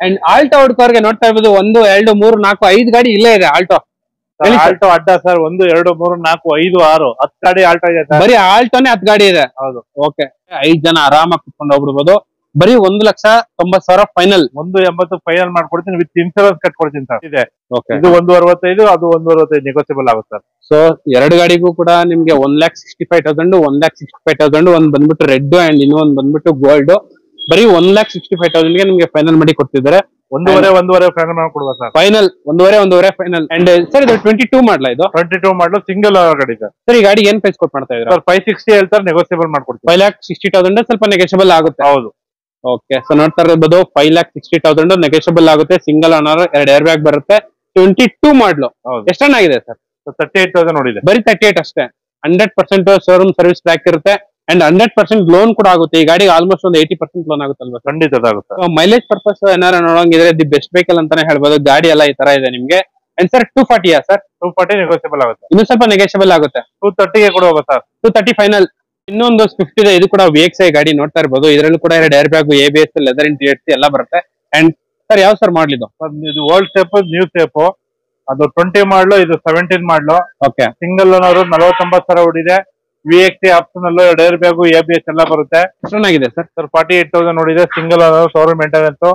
And Alto ಹುಡ್ಕೋರ್ಗೆ ನೋಡ್ತಾ ಇರ್ಬೋದು ಒಂದು ಎರಡು ಮೂರು ನಾಲ್ಕು ಐದು ಗಾಡಿ ಇಲ್ಲೇ ಇದೆ ಆಲ್ಟೋ ಹೇಳಿ sir. ಆಲ್ಟೋ ಅಡ್ಡ ಸರ್ ಒಂದು ಎರಡು ಮೂರು ನಾಲ್ಕು ಐದು ಆರು ಹತ್ತು ಗಾಡಿ ಆಲ್ಟೋ ಇದೆ ಸರ್ ಬರೀ ಆಲ್ಟೋನೇ ಹತ್ತು ಗಾಡಿ ಇದೆ ಹೌದು ಓಕೆ ಐದ್ ಜನ ಆರಾಮಾಗಿ ಕುತ್ಕೊಂಡು ಹೋಗ್ಬಿಡ್ಬೋದು ಬರೀ ಒಂದು ಲಕ್ಷ ತೊಂಬತ್ ಸಾವಿರ ಫೈನಲ್ ಒಂದು ಎಂಬತ್ತು ಫೈನಲ್ ಮಾಡ್ಕೊಡ್ತೀನಿ ವಿತ್ ಇನ್ಸೂರೆನ್ಸ್ ಕಟ್ಕೊಡ್ತೀನಿ ಸರ್ ಇದೆ ಓಕೆ ಇದು ಒಂದು ಅರವತ್ತೈದು ಅದು ಒಂದು ಅರವತ್ತೈದು ನೆಗೋಸಿಯಬಲ್ ಆಗುತ್ತೆ ಸರ್ ಸೊ ಎರಡು ಗಾಡಿಗೂ ಕೂಡ ನಿಮ್ಗೆ one lakh sixty five thousand one lakh sixty five thousand ಒಂದ್ ಬಂದ್ಬಿಟ್ಟು ರೆಡ್ ಅಂಡ್ ಇನ್ನೊಂದ್ ಬಂದ್ಬಿಟ್ಟು ಗೋಲ್ಡ್ ಬರೀ one lakh sixty five thousand ಗೆ ನಿಮ್ಗೆ ಫೈನಲ್ ಮಾಡಿ ಕೊಡ್ತಿದ್ದಾರೆ ಒಂದೂವರೆ ಒಂದೂವರೆ ಫೈನಲ್ ಮಾಡ್ಕೊಡುವ ಸರ್ ಫೈನಲ್ ಒಂದೂವರೆ ಒಂದೂವರೆ ಫೈನಲ್ ಅಂಡ್ ಸರ್ ಇದು ಟ್ವೆಂಟಿ ಟೂ ಮಾಡಲ ಇದು ಟ್ವೆಂಟಿ ಟೂ ಮಾಡಲು ಸಿಂಗಲ್ ಗಾಡಿ ಸರ್ ಸರ್ ಈ ಗಾಡಿಗೆ ಏನ್ ಪ್ರೈಸ್ ಕೊಟ್ಟು ಮಾಡ್ತಾ ಇದ್ರ ಸರ್ ಫೈವ್ ಸಿಕ್ಸ್ಟಿ ಹೇಳ್ತಾರೆ ನೆಗೋಸಿಯಬಲ್ ಮಾಡ್ಕೊಡ್ತೀನಿ ಫೈವ್ ಲ್ಯಾಕ್ ಸಿಕ್ಸ್ಟಿ ತೌಸಂಡ್ ಸ್ವಲ್ಪ ನೆಗೆಷಬಲ್ ಆಗುತ್ತೆ ಹೌದು ಓಕೆ ಸೊ ನೋಡ್ತಾ ಇರ್ಬೋದು five lakh sixty thousand negotiable ಆಗುತ್ತೆ ಸಿಂಗಲ್ ಓನರ್ ಎರಡು ಏರ್ ಬ್ಯಾಗ್ ಬರುತ್ತೆ ಟ್ವೆಂಟಿ ಟೂ ಮಾಡ್ಲು ಹೌದು ಎಷ್ಟು ಚೆನ್ನಾಗಿದೆ ಸರ್ ತರ್ಟಿ ಏಟ್ ತೌಸಂಡ್ ನೋಡಿದೆ ಬರೀ ತರ್ಟಿ ಏಟ್ ಅಷ್ಟೇ hundred percent showroom service back ಇರುತ್ತೆ ಅಂಡ್ ಹಂಡ್ರೆಡ್ ಪರ್ಸೆಂಟ್ ಲೋನ್ ಕೂಡ ಆಗುತ್ತೆ ಈ ಗಾಡಿಗೆ ಆಲ್ಮೋಸ್ಟ್ ಒಂದು ಏಯ್ಟಿ ಪರ್ಸೆಂಟ್ ಲೋನ್ ಆಗುತ್ತಲ್ವಾ ಸರ್ ಖಂಡಿತ ಅದಾಗುತ್ತೆ ಮೈಲೇಜ್ ಪರ್ಪಸ್ ಏನಾರ ನೋಡಂಗಿದ್ರೆ ದಿ ಬೆಸ್ಟ್ ವೆಹಿಕಲ್ ಅಂತಾನೆ ಹೇಳ್ಬೋದು ಗಾಡಿ ಎಲ್ಲ ಈ ತರ ಇದೆ ನಿಮ್ಗೆ ಅಂಡ್ ಸರ್ ಟೂ ಫಾರ್ಟಿಯಾ ಸರ್ ಟೂ ಫಾರ್ಟಿ ನೆಗೋಸಿಯಬಲ್ ಆಗುತ್ತೆ ಇನ್ನು ಸ್ವಲ್ಪ ನೆಗೆಷಬಲ್ ಆಗುತ್ತೆ ಟೂ ತರ್ಟಿಗೆ ಕೊಡುವ ಸರ್ ಟೂ ತರ್ಟಿ ಫೈನಲ್ ಇನ್ನೊಂದು ಸ್ವಿಫ್ಟ್ ಇದೆ ಇದು ಕೂಡ ವಿ ಎಕ್ಸ್ ಐ ಗಾಡಿ ನೋಡ್ತಾ ಇರ್ಬೋದು ಇದರಲ್ಲೂ ಕೂಡ ಎರಡು air bag A B S leather interiors ಎಲ್ಲ ಬರುತ್ತೆ ಅಂಡ್ ಸರ್ ಯಾವ ಸರ್ ಮಾಡ್ಲಿದ್ದು ಇದು ಓಲ್ಡ್ ಸ್ಟೆಪ್ ನ್ಯೂ ಸ್ಟೆಪ್ ಅದು ಟ್ವೆಂಟಿ ಮಾಡ್ಲು ಇದು ಸೆವೆಂಟೀನ್ ಮಾಡ್ಲು ಓಕೆ ಸಿಂಗಲ್ ಓನರ್ ನಲವತ್ತೊಂಬತ್ತು ಸಾವಿರ ಹೊಡಿದೆ ವಿ ಎಕ್ಸ್ ಟಿ ಆಪ್ಷನ್ ಅಲ್ಲೂ ಎರಡು air bag A B S ಎಲ್ಲ ಬರುತ್ತೆ ಚೆನ್ನಾಗಿದೆ sir sir forty eight thousand ನೋಡಿದೆ single owner showroom maintenance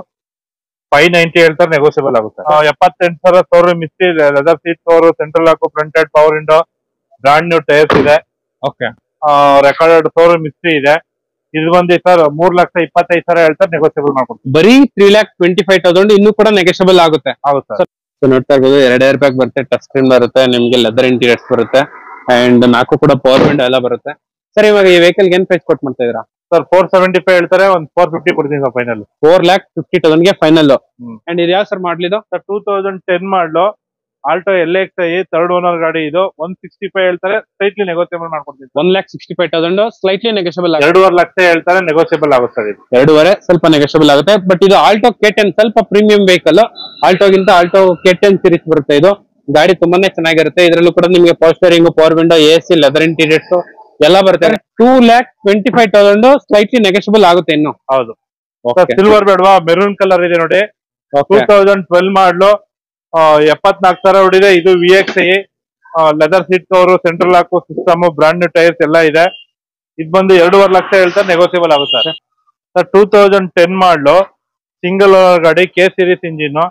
five ninety ಹೇಳ್ತಾರೆ ನೆಗೋಸಿಯಬಲ್ ಆಗುತ್ತೆ ಆ, ಎಪ್ಪತ್ತೆಂಟು ಸಾವಿರ ಶೋರೂಮ್ ಇಸ್ತಿ ಲೆದರ್ ಸೀಟ್ ಕವರ್ ಸೆಂಟ್ರಲ್ ಹಾಕು front head power window brand new tyres ಇದೆ ಓಕೆ ರೆಕಾರ್ಡೆಡ್ ಶೋರೂಮ್ ಹಿಸ್ಟ್ರಿ ಇದೆ ಇದು ಬಂದು ಸರ್ ಮೂರ್ ಲಕ್ಷ ಇಪ್ಪತ್ತೈದು ಸಾವಿರ ಹೇಳ್ತಾರೆ ನೆಗೋಸಿಯಬಲ್ ಮಾಡ್ಕೊಡ್ತೀನಿ ಬರೀ three lakh twenty five thousand ಇನ್ನೂ ಕೂಡ ನೆಗೆಷಬಲ್ ಆಗುತ್ತೆ ಹೌದು ಸರ್ ಸೊ ನೋಡ್ತಾ ಇರ್ಬೋದು ಎರಡು ಏರ್ ಬ್ಯಾಗ್ ಬರುತ್ತೆ ಟಚ್ ಸ್ಕ್ರೀನ್ ಬರುತ್ತೆ ನಿಮ್ಗೆ ಲೆದರ್ ಇಂಟೀರಿಯರ್ಸ್ ಬರುತ್ತೆ ಅಂಡ್ ನಾಲ್ಕು ಕೂಡ ಪವರ್ ವಿಂಡೋ ಎಲ್ಲ ಬರುತ್ತೆ ಸರ್ ಇವಾಗ ಈ ವೆಹಿಕಲ್ ಏನ್ ಪ್ರೈಸ್ ಕೊಟ್ಟು ಮಾಡ್ತಾ ಇದೀರಾ ಸರ್ ಫೋರ್ ಸೆವೆಂಟಿ ಫೈವ್ ಹೇಳ್ತಾರೆ ಒಂದು ಫೋರ್ ಫಿಫ್ಟಿ ಕೊಡ್ತೀನಿ sir final four lakh fifty thousand ಗೆ ಫೈನಲ್ ಹ್ಮ್. ಅಂಡ್ ಇದು ಯಾವ ಸರ್ ಮಾಡ್ಲಿದ್ದು sir two thousand ten model Alto L X I third owner ಗಾಡಿ ಇದು ಒನ್ ಸಿಕ್ಸ್ಟಿ ಫೈವ್ ಹೇಳ್ತಾರೆ ಸ್ಟ್ರೈಟ್ಲಿ ನೆಗೋಸಿಯಬಲ್ ಮಾಡ್ಕೊಡ್ತೀನಿ one lakh sixty five thousand slightly negotiable ಆಗುತ್ತೆ ಎರಡೂವರೆ ಲಕ್ಷ ಹೇಳ್ತಾರೆ ನೆಗೋಸಿಯಬಲ್ ಆಗುತ್ತೆ ಸರ್ ಇದು ಎರಡೂವರೆ ಸ್ವಲ್ಪ ನೆಗೆಷಬಲ್ ಆಗುತ್ತೆ ಬಟ್ ಇದು ಆಲ್ಟೋ ಕೆ ಟೆನ್ ಸ್ವಲ್ಪ ಪ್ರೀಮಿಯಂ ವೆಹಿಕಲ್ ಆಲ್ಟೋಗಿಂತ ಆಲ್ಟೋ ಕೆ ಟೆನ್ ಸೀರೀಸ್ ಬರುತ್ತೆ ಇದು ಗಾಡಿ ತುಂಬಾನೇ ಚೆನ್ನಾಗಿರುತ್ತೆ ಇದರಲ್ಲೂ ಕೂಡ ನಿಮಗೆ power steering power window A C leather interiors ಎಲ್ಲ ಬರುತ್ತೆ two lakh twenty five thousand slightly negotiable ಆಗುತ್ತೆ ಇನ್ನು ಹೌದು ಸರ್ ಸಿಲ್ವರ್ ಬೇಡವಾ ಮೆರೂನ್ ಕಲರ್ ಇದೆ ನೋಡಿ ಟೂ ತೌಸಂಡ್ ಟ್ವೆಲ್ ಮಾಡಲು ಎಪ್ಪತ್ನಾಲ್ಕು ಸಾವಿರ ಹೊಡಿದೆ ಇದು V X I leather seat cover central lock system brand new tyres ಎಲ್ಲ ಇದೆ ಇದು ಬಂದು ಎರಡೂವರೆ ಲಕ್ಷ ಹೇಳ್ತಾರೆ ನೆಗೋಸಿಯಬಲ್ ಆಗುತ್ತೆ sir sir two thousand ten model single owner ಗಾಡಿ K series engine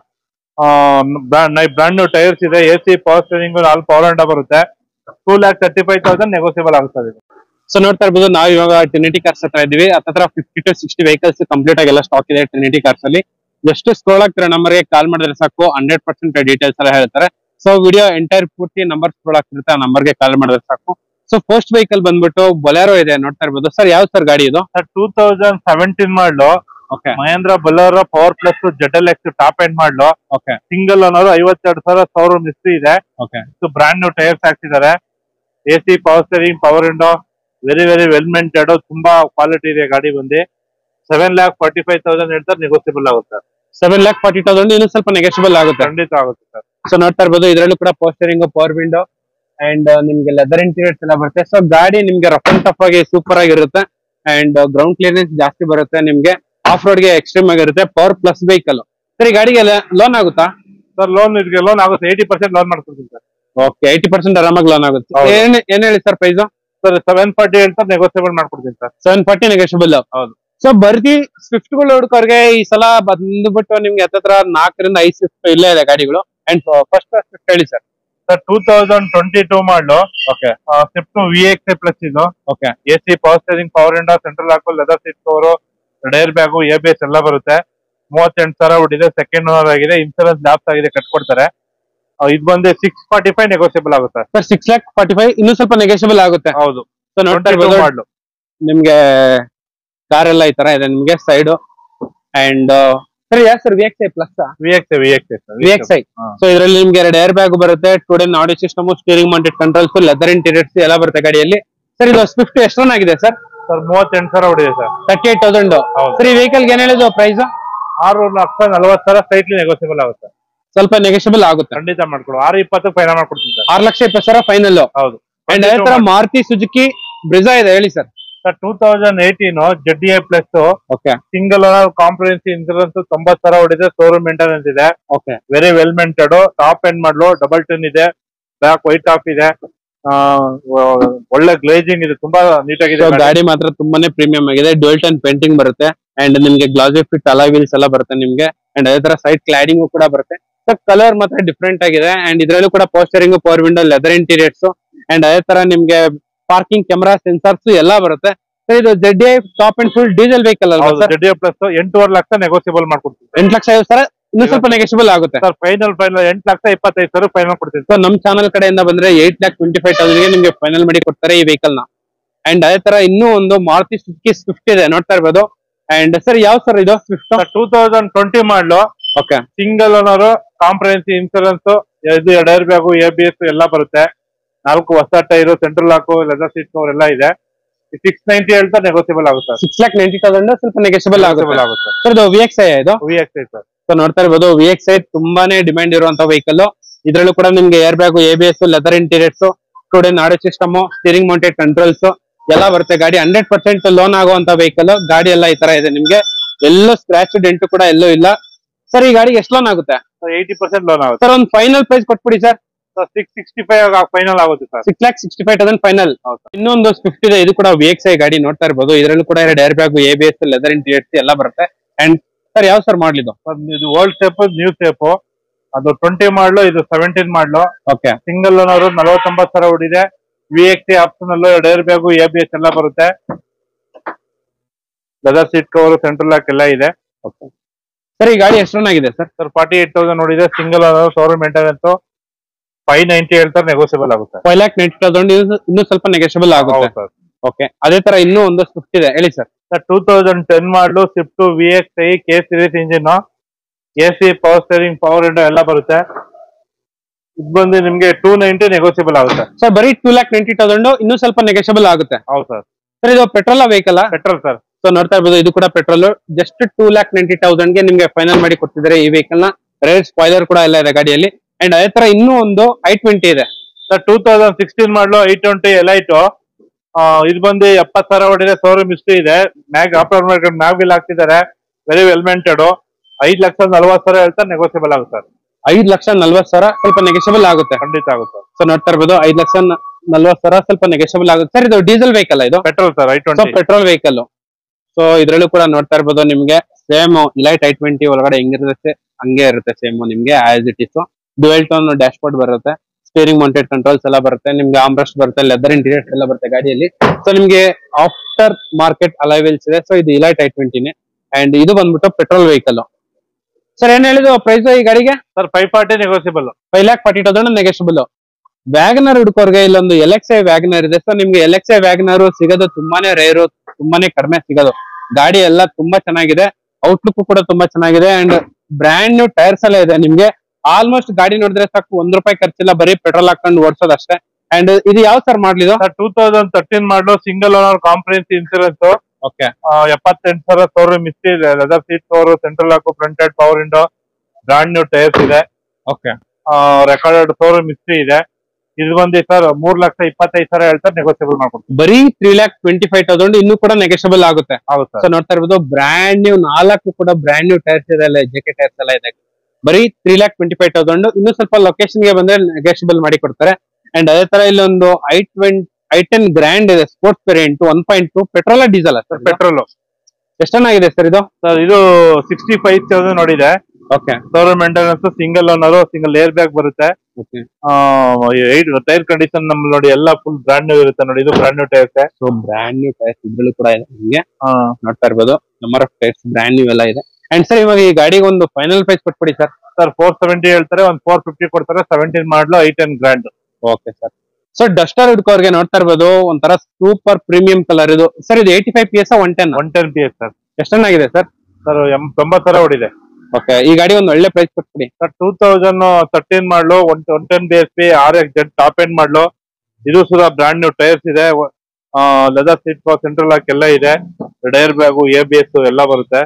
brand new tyres ಇದೆ ಎ ಸಿ ಪವರ್ ಸ್ಟೇರಿಂಗ್ ನಾಲ್ಕು ಪವರ್ ಅಂಡ ಬರುತ್ತೆ two lakh thirty five thousand negotiable ಆಗುತ್ತೆ ಇದು ಸೊ ನೋಡ್ತಾ ಇರ್ಬೋದು ನಾವು ಇವಾಗ ಟ್ರಿನಿಟಿ ಕಾರ್ಸ್ ಹತ್ರ ಇದೀವಿ ಹತ್ರ fifty to sixty vehicles complete ಆಗಿ ಎಲ್ಲ ಸ್ಟಾಕ್ ಇದೆ ಟ್ರಿನಿಟಿ ಕಾರ್ಸ್ ಅಲ್ಲಿ ಜಸ್ಟ್ ಸ್ಕ್ರೋಲ್ ಆಗ್ತಿರೋ ನಂಬರ್ಗೆ ಕಾಲ್ ಮಾಡಿದ್ರೆ ಸಾಕು ಹಂಡ್ರೆಡ್ ಪರ್ಸೆಂಟ್ ಡೀಟೇಲ್ಸ್ ಎಲ್ಲ ಹೇಳ್ತಾರೆ ಸೊ ವಿಡಿಯೋ ಎಂಟೈರ್ ಪೂರ್ತಿ ನಂಬರ್ ಸ್ಕ್ರೋಲ್ ಆಗ್ತಿರುತ್ತೆ ಆ ನಂಬರ್ಗೆ ಕಾಲ್ ಮಾಡಿದ್ರೆ ಸಾಕು ಸೊ ಫಸ್ಟ್ ವೆಹಿಕಲ್ ಬಂದ್ಬಿಟ್ಟು ಬೊಲೆರೋ ಇದೆ ನೋಡ್ತಾ ಇರ್ಬೋದು ಸರ್ ಯಾವ ಸರ್ ಗಾಡಿ ಇದು sir two thousand seventeen model okay Mahindra Bolero power plus Z L X top end model okay single ಅನ್ನೋದು ಐವತ್ತೆರಡು ಸಾವಿರ ಶೋರೂಮ್ ಹಿಸ್ಟ್ರಿ ಇದೆ ಓಕೆ ಬ್ರಾಂಡ್ ನ್ಯೂ ಟೈರ್ಸ್ ಹಾಕ್ಸಿದ್ದಾರೆ A C power steering power window very very well maintained ತುಂಬಾ quality ಇದೆ ಗಾಡಿ ಬಂದು seven lakh forty five thousand ಹೇಳ್ತಾರೆ ನೆಗೋಸಿಯಬಲ್ ಆಗುತ್ತೆ sir seven lakh forty thousand ಇನ್ನೂ ಸ್ವಲ್ಪ ನೆಗೆಷಬಲ್ ಆಗುತ್ತೆ ಖಂಡಿತ ಆಗುತ್ತೆ ಸರ್ ಸೊ ನೋಡ್ತಾ ಇರ್ಬೋದು ಇದರಲ್ಲೂ ಕೂಡ ಪೋಸ್ಟರಿಂಗ್ ಪವರ್ ವಿಂಡೋ ಅಂಡ್ ನಿಮ್ಗೆ ಲೆದರ್ ಇಂಟೀರಿಯರ್ಸ್ ಎಲ್ಲ ಬರುತ್ತೆ ಸೊ ಗಾಡಿ ನಿಮ್ಗೆ ರಫ್ ಅಂಡ್ ಟಫ್ ಆಗಿ ಸೂಪರ್ ಆಗಿರುತ್ತೆ ಅಂಡ್ ಗ್ರೌಂಡ್ ಕ್ಲಿಯರೆನ್ಸ್ ಜಾಸ್ತಿ ಬರುತ್ತೆ ನಿಮ್ಗೆ ಆಫ್ ರೋಡ್ ಗೆ ಎಕ್ಸ್ಟ್ರೀಮ್ ಆಗಿರುತ್ತೆ ಪವರ್ ಪ್ಲಸ್ ವೆಹಿಕಲ್ ಸರಿ ಗಾಡಿಗೆ ಲೋನ್ ಆಗುತ್ತಾ ಸರ್ ಲೋನ್ ಇದಕ್ಕೆ ಲೋನ್ ಆಗುತ್ತೆ ಏಯ್ಟಿ ಪರ್ಸೆಂಟ್ ಲೋನ್ ಮಾಡ್ಕೊಡ್ತೀನಿ ಸರ್ ಓಕೆ ಏಯ್ಟಿ ಪರ್ಸೆಂಟ್ ಆರಾಮಾಗಿ ಲೋನ್ ಆಗುತ್ತೆ ಹೌದು. ಏನ್ ಏನ್ ಹೇಳಿ sir price sir seven forty ಹೇಳ್ತಾರೆ ನೆಗೋಸಿಯಬಲ್ ಮಾಡ್ಕೊಡ್ತೀನಿ ಸರ್ ಸೆವೆನ್ ಫಾರ್ಟಿ ನೆಗೆಷಬಲ್ ಹೌದು. ಸೊ ಬರ್ದಿ ಸ್ವಿಫ್ಟ್ ಗಳು ಹುಡುಕೋರ್ಗೆ ಈ ಸಲ ಬಂದ್ಬಿಟ್ಟು ನಿಮ್ಗೆ ಹತ್ತತ್ರ ನಾಲ್ಕರಿಂದ ಐದು ಸ್ವಿಫ್ಟ್ ಇಲ್ಲೇ ಇದೆ ಗಾಡಿಗಳು ಅಂಡ್ ಫಸ್ಟ್ ಸ್ವಿಫ್ಟ್ ಹೇಳಿ sir sir two thousand twenty two model okay Swift V X plus ಇದು okay A C power steering power ಇಂಡ central lock leather seat cover ಡೈರ್ ಬ್ಯಾಗು ಎ ಬಿ ಎಸ್ ಎಲ್ಲ ಬರುತ್ತೆ ಮೂವತ್ತೆಂಟು ಸಾವಿರ ಹೊಡಿದೆ ಸೆಕೆಂಡ್ ಓನರ್ ಆಗಿದೆ insurance lapse ಆಗಿದೆ ಕಟ್ಕೊಡ್ತಾರೆ ಆ, ಇದು ಬಂದು ಸಿಕ್ಸ್ ಫಾರ್ಟಿ ಫೈವ್ ನೆಗೋಸಿಯಬಲ್ ಆಗುತ್ತೆ sir six lakh forty five ಇನ್ನೂ ಸ್ವಲ್ಪ ನೆಗೆಷಬಲ್ ಆಗುತ್ತೆ ಹೌದು ಸೊ ನೋಡ್ತಾ ಇರ್ಬೋದು ಮಾಡಲು ನಿಮ್ಗೆ ಕಾರ್ ಎಲ್ಲ ಈ ತರ ಇದೆ ನಿಮ್ಗೆ ಸೈಡ್ ಅಂಡ್ ಸರಿ ಯಾ sir V X I plus V X V X V X I so ಇದರಲ್ಲಿ ನಿಮ್ಗೆ ಎರಡು ಏರ್ ಬ್ಯಾಗ್ ಬರುತ್ತೆ two DIN audio system steering mounted controls leather interiors ಎಲ್ಲ ಬರುತ್ತೆ ಗಾಡಿಯಲ್ಲಿ ಸರ್ ಇದು ಸ್ವಿಫ್ಟ್ ಎಷ್ಟು ರನ್ ಆಗಿದೆ ಸರ್ ಸರ್ ಮೂವತ್ತೆಂಟು ಸಾವಿರ ಹೊಡಿದೆ ಸರ್ ತರ್ಟಿ ಏಟ್ ತೌಸಂಡ್ ಹೌದು ಸರ್ ಈ ವೆಹಿಕಲ್ ಏನ್ ಹೇಳಿದ್ರು ಪ್ರೈಸ್ ಆರು ಲಕ್ಷ ನಲವತ್ತು ಸಾವಿರ ಸ್ಟ್ರೈಟ್ಲಿ ನೆಗೋಸಿಯಬಲ್ ಆಗುತ್ತೆ ಸ್ವಲ್ಪ ನೆಗೆಷಬಲ್ ಆಗುತ್ತೆ ಖಂಡಿತ ಮಾಡ್ಕೊಡು ಆರು ಇಪ್ಪತ್ತು ಫೈನಲ್ ಮಾಡ್ಕೊಡ್ತೀನಿ ಸರ್ ಆರು ಲಕ್ಷ ಇಪ್ಪತ್ತು ಸಾವಿರ ಫೈನಲ್ ಹೌದು ಅಂಡ್ ಅದೇ ತರ ಮಾರುತಿ ಸುಜುಕಿ ಬ್ರಿಜಾ ಇದೆ ಹೇಳಿ sir sir two thousand eighteen Z A plus okay single owner comprehensive insurance ತೊಂಬತ್ ಸಾವಿರ ಹೊಡಿದೆ ಶೋರೂಮ್ ಮೇಂಟೆನೆನ್ಸ್ ಇದೆ okay very well maintained top end model double tone ಇದೆ ಬ್ಯಾಕ್ ವೈಟ್ ಟಾಪ್ ಇದೆ ಆ, ವ- ಒಳ್ಳೆ ಗ್ಲೇಜಿಂಗ್ ಇದೆ ತುಂಬಾ ನೀಟಾಗಿದೆ ಗಾಡಿ. ಗಾಡಿ ಮಾತ್ರ ತುಂಬಾನೇ ಪ್ರೀಮಿಯಂ ಆಗಿದೆ ಡ್ಯೂಲ್ ಟನ್ ಪೇಂಟಿಂಗ್ ಬರುತ್ತೆ ಅಂಡ್ ನಿಮ್ಗೆ ಗ್ಲಾಸಿ ಫಿಟ್ ಅಲಾ ವೀಲ್ಸ್ ಎಲ್ಲ ಬರುತ್ತೆ ನಿಮ್ಗೆ ಅಂಡ್ ಅದೇ ತರ ಸೈಡ್ ಕ್ಲಾಡಿಂಗ್ ಕೂಡ ಬರುತ್ತೆ ಸೊ ಕಲರ್ ಮಾತ್ರ ಡಿಫ್ರೆಂಟ್ ಆಗಿದೆ ಅಂಡ್ ಇದ್ರಲ್ಲೂ ಕೂಡ power steering power window leather interiors and ಅದೇ ತರ ನಿಮ್ಗೆ ಪಾರ್ಕಿಂಗ್ ಕ್ಯಾಮರಾ ಸೆನ್ಸರ್ಸ್ ಎಲ್ಲ ಬರುತ್ತೆ ಸೊ ಇದು Z I top and full diesel vehicle ಅಲ್ವಾ ಹೌದು ಸರ್ ಜೆಡ್ ಎ ಪ್ಲಸ್ ಎಂಟೂವರೆ ಲಕ್ಷ ನೆಗೋಸಿಯಬಲ್ ಮಾಡ್ಕೊಡ್ತೀವಿ ಎಂಟು ಲಕ್ಷ ಐವತ್ತು ಸಾವಿರ ಇನ್ನೂ ಸ್ವಲ್ಪ ನೆಗೆಸಿಬಲ್ ಆಗುತ್ತೆ ಸರ್ ಫೈನಲ್ ಫೈನಲ್ ಎಂಟು ಲಕ್ಷ ಇಪ್ಪತ್ತೈದು ಸಾವಿರ ಫೈನಲ್ ಕೊಡ್ತೀವಿ ಸೊ ನಮ್ ಚಾನಲ್ ಕಡೆಯಿಂದ ಬಂದ್ರೆ ಏಟ್ ಲ್ಯಾಕ್ ಟ್ವೆಂಟಿ ಫೈವ್ ತೌಸಂಡ್ಗೆ ನಿಮ್ಗೆ ಫೈನಲ್ ಮಾಡಿ ಕೊಡ್ತಾರೆ ಈ ವೆಹಿಕಲ್ ನ ಅಂಡ್ ಅದೇ ತರ ಇನ್ನೂ ಒಂದು ಮಾರುತಿ ಸುಜುಕಿ ಸ್ವಿಫ್ಟ್ ಇದೆ ನೋಡ್ತಾ ಇರ್ಬೋದು ಅಂಡ್ ಸರ್ ಯಾವ ಸರ್ ಇದು Swift sir two thousand twenty model okay single owner comprehensive insurance ಇದು ಎರಡ್ ಬ್ಯಾಗು ಎ ಬಿ ಎಸ್ ಎಲ್ಲ ಬರುತ್ತೆ ನಾಲ್ಕು ಹೊಸ tyre central lock leather seat cover ಎಲ್ಲ ಇದೆ ಸಿಕ್ಸ್ ನೈಂಟಿ ಹೇಳ್ತಾ ನೆಗೋಸಿಯಬಲ್ ಆಗುತ್ತೆ ಸಿಕ್ಸ್ ಲ್ಯಾಕ್ ನೈಂಟಿ ತೌಸಂಡ್ ಸ್ವಲ್ಪ ನೆಗೆಸಿಬಲ್ ನೆಗೋಸಿಯಬಲ್ ಆಗುತ್ತೆ ಆಗುತ್ತೆ ಸರ್ ಇದು ವಿ ಎಕ್ಸ್ ಐ ಇದು V X I sir so ನೋಡ್ತಾ ಇರ್ಬೋದು ವಿ ಎಕ್ಸ್ ಐ ತುಂಬಾನೇ ಡಿಮ್ಯಾಂಡ್ ಇರುವಂತ ವೆಹಿಕಲ್ ಇದ್ರಲ್ಲೂ ಕೂಡ ನಿಮ್ಗೆ air bag A B S leather interiors student audio system steering mounted controls ಎಲ್ಲ ಬರುತ್ತೆ ಗಾಡಿ ಹಂಡ್ರೆಡ್ ಪರ್ಸೆಂಟ್ ಲೋನ್ ಆಗುವಂತ ವೆಹಿಕಲ್ ಗಾಡಿ ಎಲ್ಲ ಈ ತರ ಇದೆ ನಿಮ್ಗೆ ಎಲ್ಲೂ ಸ್ಕ್ರಾಚ್ ಡೆಂಟ್ ಕೂಡ ಎಲ್ಲೂ ಇಲ್ಲ ಸರ್ ಈ ಗಾಡಿಗೆ ಎಷ್ಟು ಲೋನ್ ಆಗುತ್ತೆ ಏಯ್ಟಿ ಪರ್ಸೆಂಟ್ ಲೋನ್ ಆಗುತ್ತೆ ಸರ್ ಒಂದು ಫೈನಲ್ ಪ್ರೈಸ್ ಕೊಟ್ಬಿಡಿ sir sir six sixty five final ಆಗುತ್ತೆ sir six lakh sixty five thousand final ಹೌದು. ಇನ್ನೊಂದು ಸ್ವಿಫ್ಟ್ ಇದೆ ಇದು ಕೂಡ ವಿ ಎಕ್ಸ್ ಐ ಗಾಡಿ ನೋಡ್ತಾ ಇರ್ಬೋದು ಇದರಲ್ಲೂ ಕೂಡ ಎರಡು air bag A B S leather interiors ಎಲ್ಲ ಬರುತ್ತೆ ಅಂಡ್ ಸರ್ ಯಾವ ಸರ್ ಮಾಡ್ಲಿದ್ದು ಸರ್ ಇದು ಓಲ್ಡ್ ಸ್ಟೆಪ್ ನ್ಯೂ ಸ್ಟೆಪ್ ಅದು ಟ್ವೆಂಟಿ ಮಾಡಲು ಇದು seventeen model okay single owner ನಲವತ್ತೊಂಬತ್ತು ಸಾವಿರ ಹೊಡಿದೆ ವಿ ಎಕ್ಸ್ ಆಪ್ಷನ್ ಅಲ್ಲೂ ಎರಡು air bag A B S ಎಲ್ಲ ಬರುತ್ತೆ leather seat cover central lock ಎಲ್ಲ ಇದೆ ಸರ್ ಈ ಗಾಡಿ ಎಷ್ಟು ರನ್ ಆಗಿದೆ sir sir forty eight thousand ನೋಡಿದೆ single owner showroom maintenance five ninety ಹೇಳ್ತಾರೆ ನೆಗೋಸಿಯಬಲ್ ಆಗುತ್ತೆ ಫೈವ್ ಲ್ಯಾಕ್ ನೈಂಟಿ ತೌಸಂಡ್ ಇನ್ನೂ ಸ್ವಲ್ಪ ನೆಗೆಷಬಲ್ ಆಗುತ್ತೆ ಹೌದು ಸರ್ ಓಕೆ ಅದೇ ತರ ಇನ್ನೂ ಒಂದು ಸ್ವಿಫ್ಟ್ ಇದೆ ಹೇಳಿ sir sir two thousand ten model Swift V X I K series engine A C power steering power window ಎಲ್ಲ ಬರುತ್ತೆ ಇದು ಬಂದು ನಿಮ್ಗೆ ಟೂ ನೈಂಟಿ ನೆಗೋಸಿಯಬಲ್ ಆಗುತ್ತೆ ಸರ್ ಬರೀ ಟೂ ಲ್ಯಾಕ್ ನೈಂಟಿ ತೌಸಂಡ್ ಇನ್ನೂ ಸ್ವಲ್ಪ ನೆಗೆಷಬಲ್ ಆಗುತ್ತೆ ಹೌದು ಸರ್ ಸರ್ ಇದು petrol vehicle petrol sir so ನೋಡ್ತಾ ಇರ್ಬೋದು ಇದು ಕೂಡ petrol just two lakh ninety thousand ಗೆ ನಿಮ್ಗೆ ಫೈನಲ್ ಮಾಡಿ ಕೊಡ್ತಿದ್ದಾರೆ ಈ ವೆಹಿಕಲ್ ನ ರೇರ್ ಸ್ಪಾಯ್ಲರ್ ಕೂಡ ಎಲ್ಲ ಇದೆ ಗಾಡಿಯಲ್ಲಿ ಅಂಡ್ ಅದೇ ತರ ಇನ್ನೂ ಒಂದು ಐ ಟ್ವೆಂಟಿ ಇದೆ sir two thousand sixteen model I twenty Elite ಇದು ಬಂದು ಎಪ್ಪತ್ತು ಸಾವಿರ ಹೊಡಿದೆ ಶೋರೂಮ್ ಹಿಸ್ಟ್ರಿ ಇದೆ ಮ್ಯಾಗ್ ಆಫ್ಟರ್ ಮಾರ್ಕೆಟ್ ಮ್ಯಾಗ್ ಬಿಲ್ ಹಾಕ್ತಿದ್ದಾರೆ ವೆರಿ ವೆಲ್ ಮೆಂಟೆಡ್ ಐದು ಲಕ್ಷ ನಲ್ವತ್ತು ಸಾವಿರ ಹೇಳ್ತಾರೆ ನೆಗೋಸಿಯಬಲ್ ಆಗುತ್ತೆ ಸರ್ ಐದ್ ಲಕ್ಷ ನಲ್ವತ್ ಸಾವಿರ ಸ್ವಲ್ಪ ನೆಗೆಷಬಲ್ ಆಗುತ್ತೆ ಖಂಡಿತ ಆಗುತ್ತೆ ಸೊ ನೋಡ್ತಾ ಇರ್ಬೋದು ಐದ್ ಲಕ್ಷ ನ- ನಲ್ವತ್ ಸಾವಿರ ಸ್ವಲ್ಪ ನೆಗೆಷಬಲ್ ಆಗುತ್ತೆ ಸರ್ ಇದು ಡೀಸೆಲ್ ವೆಹಿಕಲ್ ಇದು petrol sir I so twenty petrol vehicle so ಇದ್ರಲ್ಲೂ ಕೂಡ ನೋಡ್ತಾ ಇರ್ಬೋದು ನಿಮ್ಗೆ ಸೇಮ್ ಇಲೈಟ್ ಐ ಟ್ವೆಂಟಿ ಒಳಗಡೆ ಹೆಂಗಿರುತ್ತೆ ಹಂಗೆ ಇರುತ್ತೆ ಸೇಮ್ ನಿಮ್ಗೆ as it is dual tone dashboard ಬರುತ್ತೆ ಸ್ಟೀರಿಂಗ್ ಮೌಂಟೆಡ್ ಕಂಟ್ರೋಲ್ಸ್ ಎಲ್ಲ ಬರುತ್ತೆ ನಿಮ್ಗೆ ಆಮ್ರೆಸ್ಟ್ ಬರುತ್ತೆ ಲೆದರ್ ಇಂಟೀರಿಯರ್ಸ್ ಎಲ್ಲ ಬರುತ್ತೆ ಗಾಡಿಯಲ್ಲಿ ಸೊ ನಿಮ್ಗೆ ಆಫ್ಟರ್ ಮಾರ್ಕೆಟ್ ಅಲೈವೆಲ್ಸ್ ಇದೆ ಸೊ ಇದು ಇಲೈಟ್ ಐ ಟ್ವೆಂಟಿನೇ ಅಂಡ್ ಇದು ಬಂದ್ಬಿಟ್ಟು ಪೆಟ್ರೋಲ್ ವೆಹಿಕಲ್ ಸರ್ ಏನ್ ಹೇಳಿದ್ರು ಪ್ರೈಸ್ ಈ ಗಾಡಿಗೆ sir five forty negotiable five lakh forty thousand negotiable WagonR ಹುಡುಕೋರ್ಗೆ ಇಲ್ಲೊಂದು ಎಲ್ ಎಕ್ಸ್ ಐ ವ್ಯಾಗನರ್ ಇದೆ ಸೊ ನಿಮ್ಗೆ ಎಲ್ ಎಕ್ಸ್ ಐ ವ್ಯಾಗನರ್ ಸಿಗೋದು ತುಂಬಾನೇ ರೇರು ತುಂಬಾನೇ ಕಡಿಮೆ ಸಿಗೋದು ಗಾಡಿ ಎಲ್ಲ ತುಂಬಾ ಚೆನ್ನಾಗಿದೆ ಔಟ್ಲುಕ್ ಕೂಡ ತುಂಬಾ ಚೆನ್ನಾಗಿದೆ ಅಂಡ್ ಬ್ರ್ಯಾಂಡ್ ನ್ಯೂ ಟೈರ್ಸ್ ಎಲ್ಲ ಇದೆ ನಿಮ್ಗೆ ಆಲ್ಮೋಸ್ಟ್ ಗಾಡಿ ನೋಡಿದ್ರೆ ಸಾಕು ಒಂದ್ ರೂಪಾಯಿ ಖರ್ಚಿಲ್ಲ ಬರೀ ಪೆಟ್ರೋಲ್ ಹಾಕೊಂಡು ಓಡಿಸೋದು ಅಷ್ಟೇ ಅಂಡ್ ಇದು ಯಾವ ಸರ್ ಮಾಡ್ಲಿದು sir two thousand thirteen model single owner comprehensive insurance okay ಎಪ್ಪತ್ತೆಂಟು ಸಾವಿರ ಶೋರೂಮ್ ಹಿಸ್ಟ್ರಿ ಇದೆ leather seat cover central lock ಫ್ರಂಟೆಡ್ power window brand new tyres ಇದೆ ಓಕೆ ರೆಕಾರ್ಡೆಡ್ ಶೋರೂಮ್ ಹಿಸ್ಟ್ರಿ ಇದೆ ಇದು ಬಂದು ಸರ್ ಮೂರ್ ಲಕ್ಷ ಇಪ್ಪತ್ತೈದು ಸಾವಿರ ಹೇಳ್ತಾರೆ ನೆಗೋಸಿಯಬಲ್ ಮಾಡ್ಕೊಡ್ತೀವಿ ಬರೀ three lakh twenty five thousand ಇನ್ನೂ ಕೂಡ ನೆಗೆಷಬಲ್ ಆಗುತ್ತೆ ಹೌದು ಸೊ ಸರ್ ನೋಡ್ತಾ ಇರ್ಬೋದು ಬ್ರ್ಯಾಂಡ್ ನ್ಯೂ ನಾಲ್ಕು ಕೂಡ ಬ್ರ್ಯಾಂಡ್ ನ್ಯೂ ಟೈರ್ಸ್ ಇದೆ ಅಲ್ಲ ಜೆ ಕೆ ಟೈರ್ಸ್ ಎಲ್ಲ ಇದೆ ಬರೀ three lakh twenty five thousand ಇನ್ನೂ ಸ್ವಲ್ಪ ಲೊಕೇಶನ್ ಗೆ ಬಂದ್ರೆ ನೆಗೆಷಬಲ್ ಮಾಡಿ ಕೊಡ್ತಾರೆ ಅಂಡ್ ಅದೇ ತರ ಇಲ್ಲೊಂದು I twenty I ten grand ಇದೆ sports variant one point two petrol diesel sir petrol ಎಷ್ಟು ಚೆನ್ನಾಗಿದೆ ಸರ್ ಇದು ಸರ್ ಇದು ಸಿಕ್ಸ್ಟಿ ಫೈವ್ ತೌಸಂಡ್ ನೋಡಿದೆ okay showroom maintenance single owner single air bag ಬರುತ್ತೆ ಓಕೆ ಟೈರ್ ಕಂಡೀಷನ್ ನಮ್ ನೋಡಿ ಎಲ್ಲ ಫುಲ್ ಬ್ರಾಂಡ್ ನ್ಯೂ ಇರುತ್ತೆ ನೋಡಿ ಇದು brand new tyres so brand new tyres ಇದ್ರಲ್ಲೂ ಕೂಡ ಇದೆ ನಿಮಗೆ ನೋಡ್ತಾ ಇರ್ಬೋದು number of tyres brand new ಎಲ್ಲ ಇದೆ ಅಂಡ್ ಸರ್ ಇವಾಗ ಈ ಗಾಡಿಗೆ ಒಂದು ಫೈನಲ್ ಪ್ರೈಸ್ ಕೊಟ್ಬಿಡಿ ಸರ್ ಸರ್ ಫೋರ್ ಸೆವೆಂಟಿ ಹೇಳ್ತಾರೆ ಒಂದ್ ಫೋರ್ ಫಿಫ್ಟಿ ಕೊಡ್ತಾರೆ seventeen model I ten grand okay sir so Duster ಹುಡ್ಕೋರ್ಗೆ ನೋಡ್ತಾ ಇರ್ಬೋದು ಒಂಥರ ಸೂಪರ್ ಪ್ರೀಮಿಯಂ ಕಲರ್ ಇದು ಸರ್ ಇದು eighty five P S one ten one ten P S sir ಎಷ್ಟು ಚೆನ್ನಾಗಿದೆ ಸರ್ ಸರ್ ತೊಂಬತ್ತು ಸಾವಿರ ಹೊಡಿದೆ ಓಕೆ ಈ ಗಾಡಿ ಒಂದು ಒಳ್ಳೆ ಪ್ರೈಸ್ ಕೊಟ್ಬಿಡಿ sir two thousand thirteen model one one ten B S P R X Z top end model ಇದು ಸುಧಾ ಬ್ರಾಂಡ್ ನ್ಯೂ ಟೈರ್ಸ್ ಇದೆ ಲೆದರ್ ಸೀಟ್ ಸೆಂಟ್ರಲ್ ಲಾಕ್ ಎಲ್ಲ ಇದೆ ಡೈರ್ ಬ್ಯಾಗು ಎ ಬಿ ಎಸ್ ಎಲ್ಲ ಬರುತ್ತೆ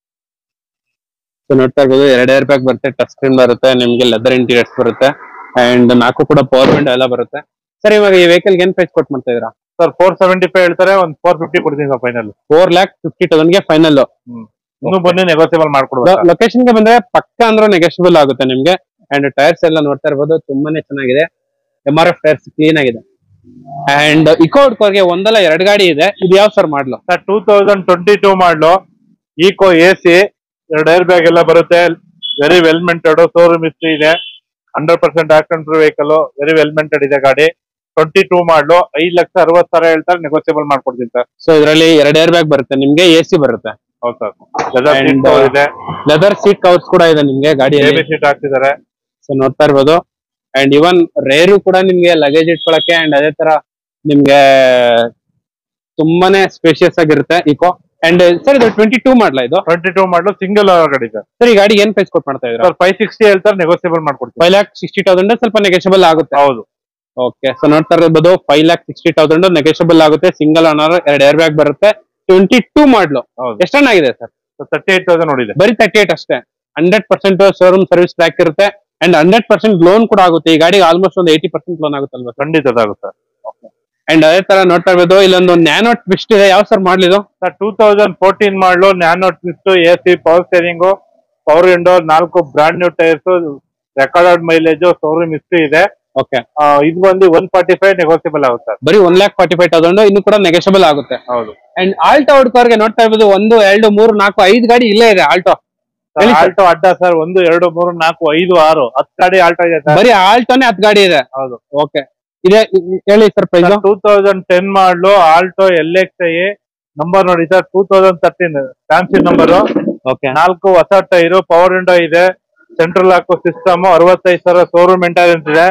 ಸೊ ನೋಡ್ತಾ ಇರ್ಬೋದು ಎರಡು ಏರ್ ಬ್ಯಾಗ್ ಬರುತ್ತೆ ಟಚ್ ಸ್ಕ್ರೀನ್ ಬರುತ್ತೆ ನಿಮ್ಗೆ ಲೆದರ್ ಇಂಟೀರಿಯರ್ಸ್ ಬರುತ್ತೆ ಅಂಡ್ ನಾಲ್ಕು ಕೂಡ ಪವರ್ ವಿಂಡೋ ಎಲ್ಲ ಬರುತ್ತೆ ಸರ್ ಇವಾಗ ಈ ವೆಹಿಕಲ್ ಏನ್ ಪ್ರೈಸ್ ಕೊಟ್ಟು ಮಾಡ್ತಾ ಇದೀರಾ ಸರ್ ಫೋರ್ ಸೆವೆಂಟಿ ಫೈವ್ ಹೇಳ್ತಾರೆ ಒಂದ್ ಫೋರ್ ಫಿಫ್ಟಿ ಕೊಡ್ತೀನಿ sir final four lakh fifty thousand ಗೆ ಫೈನಲ್ ಇನ್ನು ಬನ್ನಿ ನೆಗೋಸಿಯಬಲ್ ಮಾಡ್ಕೊಡ್ಬೋದು ಲೊಕೇಶನ್ ಗೆ ಬಂದ್ರೆ ಪಕ್ಕ ಅಂದ್ರೆ ನೆಗೆಷಿಬಲ್ ಆಗುತ್ತೆ ನಿಮ್ಗೆ ಅಂಡ್ ಟೈರ್ಸ್ ಎಲ್ಲ ನೋಡ್ತಾ ಇರ್ಬೋದು ತುಂಬಾನೇ ಚೆನ್ನಾಗಿದೆ M R F tyres clean ಆಗಿದೆ ಅಂಡ್ ಇಕೋ ಗೆ ಒಂದಲ್ಲ ಎರಡು ಗಾಡಿ ಇದೆ ಇದು ಯಾವ sir model sir two thousand twenty two model Eeco A C ಎರಡು ಏರ್ ಬ್ಯಾಗ್ ಎಲ್ಲ ಬರುತ್ತೆ very well maintained showroom history ಇದೆ hundred percent accident vehicle very well maintained ಇದೆ ಗಾಡಿ ಟ್ವೆಂಟಿ ಟೂ ಮಾಡ್ಲು ಐದ್ ಲಕ್ಷ ಅರವತ್ ಸಾವಿರ ಹೇಳ್ತಾರೆ ನೆಗೋಸಿಯಬಲ್ ಮಾಡ್ಕೊಡ್ತೀನಿ ಸರ್ ಸೊ ಇದರಲ್ಲಿ ಎರಡು ಏರ್ ಬ್ಯಾಗ್ ಬರುತ್ತೆ ನಿಮ್ಗೆ ಎ ಸಿ ಬರುತ್ತೆ ಹೌದು ಸರ್ And, ಇದೆ ಲೆದರ್ ಸೀಟ್ ಕವರ್ಸ್ ಕೂಡ ಇದೆ ನಿಮ್ಗೆ ಎ ಗಾಡಿಯಲ್ಲಿ ಬಿ ಸೀಟ್ ಹಾಕ್ತಿದ್ದಾರೆ ಸೊ ನೋಡ್ತಾ ಇರ್ಬೋದು ಅಂಡ್ ಇವನ್ ರೇರು ಕೂಡ ನಿಮ್ಗೆ ಲಗೇಜ್ ಇಟ್ಕೊಳಕ್ಕೆ ಅಂಡ್ ಅದೇ ತರ ನಿಮ್ಗೆ ತುಂಬಾನೇ ಸ್ಪೇಷಿಯಸ್ ಆಗಿರುತ್ತೆ ಇಕೋ ಅಂಡ್ ಸರ್ ಇದು ಟ್ವೆಂಟಿ ಟೂ ಮಾಡ್ಲಾ ಇದು ಟ್ವೆಂಟಿ ಟೂ ಮಾಡ್ಲು ಸಿಂಗಲ್ ಗಾಡಿ ಸರ್ ಸರ್ ಈ ಗಾಡಿ ಏನ್ ಪ್ರೈಸ್ ಕೊಟ್ ಮಾಡ್ತಾ ಇದ್ರ ಸರ್ ಫೈವ್ ಸಿಕ್ಸ್ಟಿ ಹೇಳ್ತಾರೆ ನೆಗೋಸಿಯಬಲ್ ಮಾಡ್ಕೊಡ್ತೀನಿ ಫೈವ್ ಲ್ಯಾಕ್ ಸಿಕ್ಸ್ಟಿ ತೌಸಂಡ್ ಸ್ವಲ್ಪ ನೆಗೆಷಬಲ್ ಆಗುತ್ತೆ ಹೌದು ಓಕೆ ಸೊ ನೋಡ್ತಾ ಇರ್ಬೋದು five lakh sixty thousand negotiable ಆಗುತ್ತೆ ಸಿಂಗಲ್ ಓನರ್ ಎರಡು ಏರ್ ಬ್ಯಾಗ್ ಬರುತ್ತೆ ಟ್ವೆಂಟಿ ಟೂ ಮಾಡ್ಲು ಹೌದು ಎಷ್ಟು ಚೆನ್ನಾಗಿದೆ ಸರ್ ತರ್ಟಿ ಏಟ್ ತೌಸಂಡ್ ನೋಡಿದೆ ಬರೀ ತರ್ಟಿ ಏಟ್ ಅಷ್ಟೇ hundred percent showroom service track ಇರುತ್ತೆ ಅಂಡ್ ಹಂಡ್ರೆಡ್ ಪರ್ಸೆಂಟ್ ಲೋನ್ ಕೂಡ ಆಗುತ್ತೆ ಈ ಗಾಡಿಗೆ ಆಲ್ಮೋಸ್ಟ್ ಒಂದು ಏಯ್ಟಿ ಪರ್ಸೆಂಟ್ ಲೋನ್ ಆಗುತ್ತಲ್ವಾ ಖಂಡಿತ ಅದಾಗುತ್ತೆ ಅಂಡ್ ಅದೇ ತರ ನೋಡ್ತಾ ಇರ್ಬೋದು ಇಲ್ಲೊಂದು ನ್ಯಾನೋ ಟ್ವಿಸ್ಟ್ ಇದೆ ಯಾವ ಸರ್ ಮಾಡ್ಲಿದು sir two thousand fourteen model Nano Twist A C power steering power window ನಾಲ್ಕು brand new tyres recorded mileage showroom history ಇದೆ ಓಕೆ ಆ, ಇದು ಬಂದು ಒನ್ ಫಾರ್ಟಿ ಫೈವ್ ನೆಗೋಸಿಯಬಲ್ ಆಗುತ್ತೆ ಸರ್ ಬರೀ one lakh forty five thousand ಇನ್ನು ಕೂಡ ನೆಗೆಷಬಲ್ ಆಗುತ್ತೆ ಹೌದು ಅಂಡ್ ಆಲ್ಟೋ ಹುಡ್ಕೋರ್ಗೆ ನೋಡ್ತಾ ಇರ್ಬೋದು ಒಂದು ಎರಡು ಮೂರು ನಾಲ್ಕು ಐದು ಗಾಡಿ ಇಲ್ಲೇ ಇದೆ ಆಲ್ಟೋ ಹೇಳಿ sir. ಆಲ್ಟೋ ಅಡ್ಡ ಸರ್ ಒಂದು ಎರಡು ಮೂರು ನಾಲ್ಕು ಐದು ಆರು ಹತ್ತು ಗಾಡಿ ಆಲ್ಟೋ ಇದೆ ಸರ್ ಬರೀ ಆಲ್ಟೋನೇ ಹತ್ತು ಗಾಡಿ ಇದೆ ಹೌದು ಓಕೆ ಇದೆ ಇ- ಇ- ಹೇಳಿ sir price two thousand ten model Alto L X I number ನೋಡಿ sir two thousand thirteen fancy number okay ನಾಲ್ಕು ಹೊಸ ಟೈರು ಪವರ್ ವಿಂಡೋ ಇದೆ ಸೆಂಟ್ರಲ್ ಹಾಕೋ ಸಿಸ್ಟಮ್ ಅರವತ್ತೈದು ಸಾವಿರ ಶೋರೂಮ್ ಮೇಂಟೆನೆನ್ಸ್ ಇದೆ